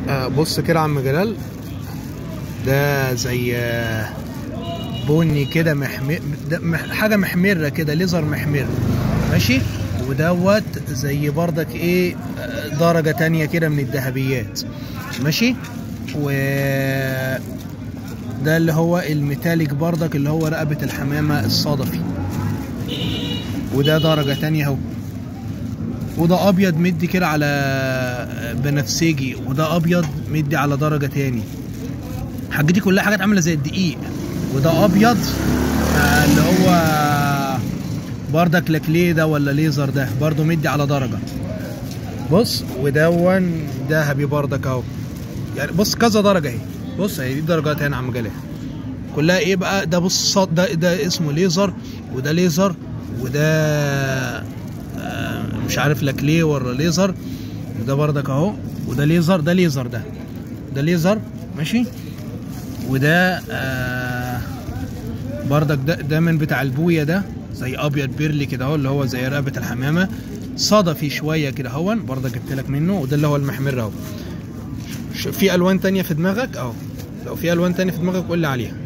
آه بص كده يا عم جلال ده زي آه، بني كده محمر ده مح حاجه محمره كده ليزر محمر ماشي ودوت زي بردك ايه آه، درجه تانية كده من الذهبيات ماشي و ده اللي هو الميتاليك بردك اللي هو رقبه الحمامه الصدفي وده درجه تانية اهو وده ابيض مدي كده على بنفسجي وده ابيض مدي على درجه تاني الحاجات دي كلها حاجات عامله زي الدقيق وده ابيض آه، اللي هو بردك لكليه ده ولا ليزر ده برضه مدي على درجه بص ودون ذهبي بردك اهو يعني بص كذا درجه اهي بص اهي دي درجات هنا يا عم جلال كلها ايه بقى ده بص صوت- ده ده اسمه ليزر وده ليزر وده آه، مش عارف لك ليه ولا ليزر وده بردك اهو وده ليزر ده ليزر ده ده ليزر ماشي وده آه بردك ده ده من بتاع البويه ده زي ابيض بيرلي كده اهو اللي هو زي رقبه الحمامه صدفي شويه كده اهون بردك جبت لك منه وده اللي هو المحمر اهو ش- في الوان تانية في دماغك اهو لو في الوان تانية في دماغك قول لي عليها